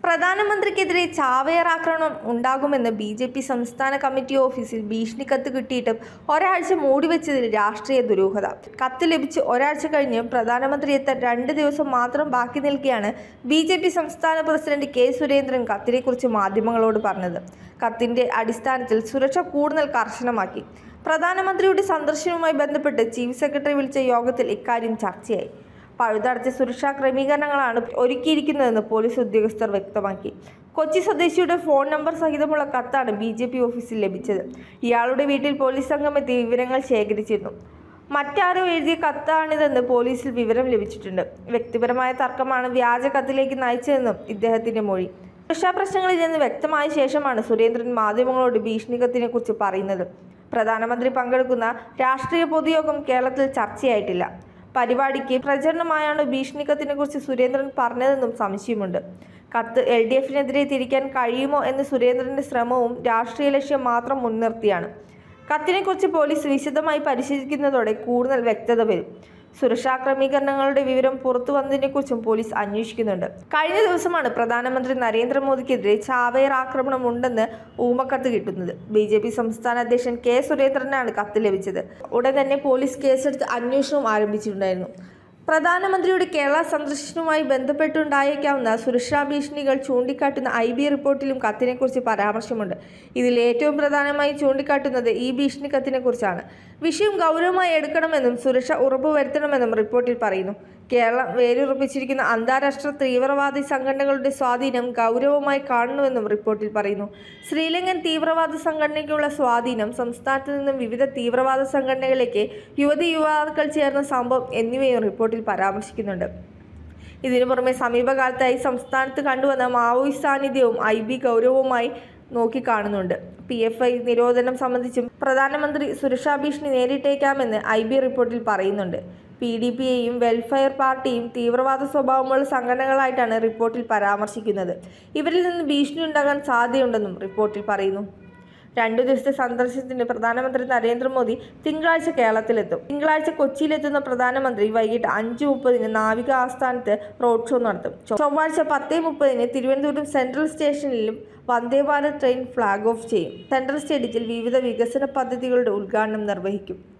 പ്രധാനമന്ത്രിക്കെതിരെ ചാവേർ ആക്രമണം ഉണ്ടാകുമെന്ന് ബി ജെ പി സംസ്ഥാന കമ്മിറ്റി ഓഫീസിൽ ഭീഷണി കത്ത് കിട്ടിയിട്ടും ഒരാഴ്ച മൂടിവെച്ചതിൽ രാഷ്ട്രീയ ദുരൂഹത കത്ത് ലഭിച്ച് ഒരാഴ്ച കഴിഞ്ഞ് പ്രധാനമന്ത്രി എത്താൻ രണ്ട് ദിവസം മാത്രം ബാക്കി നിൽക്കെയാണ് ബി ജെ പി സംസ്ഥാന പ്രസിഡന്റ് കെ സുരേന്ദ്രൻ കത്തിനെക്കുറിച്ച് മാധ്യമങ്ങളോട് പറഞ്ഞത് കത്തിന്റെ അടിസ്ഥാനത്തിൽ സുരക്ഷ കൂടുതൽ കർശനമാക്കി പ്രധാനമന്ത്രിയുടെ സന്ദർശനവുമായി ബന്ധപ്പെട്ട് ചീഫ് സെക്രട്ടറി വിളിച്ച യോഗത്തിൽ ഇക്കാര്യം ചർച്ചയായി പഴുതടച്ച സുരക്ഷാ ക്രമീകരണങ്ങളാണ് ഒരുക്കിയിരിക്കുന്നതെന്ന് പോലീസ് ഉദ്യോഗസ്ഥർ വ്യക്തമാക്കി കൊച്ചി സ്വദേശിയുടെ ഫോൺ നമ്പർ സഹിതമുള്ള കത്താണ് ബി ജെ പി ഓഫീസിൽ ലഭിച്ചത് ഇയാളുടെ വീട്ടിൽ പോലീസ് സംഘം എത്തി വിവരങ്ങൾ ശേഖരിച്ചിരുന്നു മറ്റാരോ എഴുതിയ കത്താണിതെന്ന് പോലീസിൽ വിവരം ലഭിച്ചിട്ടുണ്ട് വ്യക്തിപരമായ തർക്കമാണ് വ്യാജ കത്തിലേക്ക് നയിച്ചതെന്നും ഇദ്ദേഹത്തിന്റെ മൊഴി സുരക്ഷാ പ്രശ്നങ്ങളിൽ നിന്ന് വ്യക്തമായ ശേഷമാണ് സുരേന്ദ്രൻ മാധ്യമങ്ങളോട് ഭീഷണി കത്തിനെ കുറിച്ച് പറയുന്നത് പ്രധാനമന്ത്രി പങ്കെടുക്കുന്ന രാഷ്ട്രീയ പൊതുയോഗം കേരളത്തിൽ ചർച്ചയായിട്ടില്ല പരിപാടിക്ക് പ്രചരണമായാണ് ഭീഷണി കത്തിനെ കുറിച്ച് സുരേന്ദ്രൻ പറഞ്ഞതെന്നും സംശയമുണ്ട് കത്ത് എൽ ഡി എഫിനെതിരെ തിരിക്കാൻ കഴിയുമോ എന്ന് സുരേന്ദ്രന്റെ ശ്രമവും രാഷ്ട്രീയ ലക്ഷ്യം മാത്രം മുൻനിർത്തിയാണ് കത്തിനെക്കുറിച്ച് പോലീസ് വിശദമായി പരിശീലിക്കുന്നതോടെ കൂടുതൽ വ്യക്തത വരും സുരക്ഷാ ക്രമീകരണങ്ങളുടെ വിവരം പുറത്തു വന്നതിനെക്കുറിച്ചും പോലീസ് അന്വേഷിക്കുന്നുണ്ട് കഴിഞ്ഞ ദിവസമാണ് പ്രധാനമന്ത്രി നരേന്ദ്രമോദിക്കെതിരെ ചാവേർ ആക്രമണം ഉണ്ടെന്ന് ഊമക്കത്ത് കിട്ടുന്നത് ബി ജെ പി സംസ്ഥാന അധ്യക്ഷൻ കെ സുരേന്ദ്രനാണ് കത്ത് ലഭിച്ചത് ഉടൻ തന്നെ പോലീസ് കേസെടുത്ത് അന്വേഷണവും ആരംഭിച്ചിട്ടുണ്ടായിരുന്നു പ്രധാനമന്ത്രിയുടെ കേരള സന്ദർശനവുമായി ബന്ധപ്പെട്ടുണ്ടായേക്കാവുന്ന സുരക്ഷാ ഭീഷണികൾ ചൂണ്ടിക്കാട്ടുന്ന ഐ ബി റിപ്പോർട്ടിലും കത്തിനെക്കുറിച്ച് പരാമർശമുണ്ട് ഇതിൽ ഏറ്റവും പ്രധാനമായി ചൂണ്ടിക്കാട്ടുന്നത് ഈ ഭീഷണി കത്തിനെക്കുറിച്ചാണ് വിഷയം ഗൗരവമായി എടുക്കണമെന്നും സുരക്ഷ ഉറപ്പുവരുത്തണമെന്നും റിപ്പോർട്ടിൽ പറയുന്നു കേരളം വേരുറപ്പിച്ചിരിക്കുന്ന അന്താരാഷ്ട്ര തീവ്രവാദി സംഘടനകളുടെ സ്വാധീനം ഗൗരവമായി കാണുന്നുവെന്നും റിപ്പോർട്ടിൽ പറയുന്നു ശ്രീലങ്കൻ തീവ്രവാദ സംഘടനയ്ക്കുള്ള സ്വാധീനം സംസ്ഥാനത്ത് നിന്നും വിവിധ തീവ്രവാദ സംഘടനകളിലേക്ക് യുവതി യുവാക്കൾ ചേർന്ന സംഭവം എന്നിവയും റിപ്പോർട്ടിൽ പരാമർശിക്കുന്നുണ്ട് ഇതിനു പുറമെ സമീപകാലത്തായി സംസ്ഥാനത്ത് കണ്ടുവന്ന മാവോയിസ്റ്റ് സാന്നിധ്യവും ഐ ബി ഗൗരവവുമായി നോക്കിക്കാണുന്നുണ്ട് പി എഫ് ഐ നിരോധനം സംബന്ധിച്ചും പ്രധാനമന്ത്രി സുരക്ഷാ ഭീഷണി നേരിട്ടേക്കാമെന്ന് ഐ ബി റിപ്പോർട്ടിൽ പറയുന്നുണ്ട് പി ഡി പിയെയും വെൽഫെയർ പാർട്ടിയും തീവ്രവാദ സ്വഭാവമുള്ള സംഘടനകളായിട്ടാണ് റിപ്പോർട്ടിൽ പരാമർശിക്കുന്നത് ഇവരിൽ നിന്ന് ഭീഷണി ഉണ്ടാകാൻ സാധ്യതയുണ്ടെന്നും റിപ്പോർട്ടിൽ പറയുന്നു രണ്ടു ദിവസത്തെ സന്ദർശനത്തിന് പ്രധാനമന്ത്രി നരേന്ദ്രമോദി തിങ്കളാഴ്ച കേരളത്തിലെത്തും തിങ്കളാഴ്ച കൊച്ചിയിലെത്തുന്ന പ്രധാനമന്ത്രി വൈകിട്ട് അഞ്ച് മുപ്പതിന് നാവിക ആസ്ഥാനത്ത് റോഡ് ഷോ നടത്തും ചൊവ്വാഴ്ച പത്തേ മുപ്പതിന് തിരുവനന്തപുരം സെൻട്രൽ സ്റ്റേഷനിലും Vande Bharat train flag off ചെയ്യും സെൻട്രൽ സ്റ്റേഡിയത്തിൽ വിവിധ വികസന പദ്ധതികളുടെ ഉദ്ഘാടനം നിർവഹിക്കും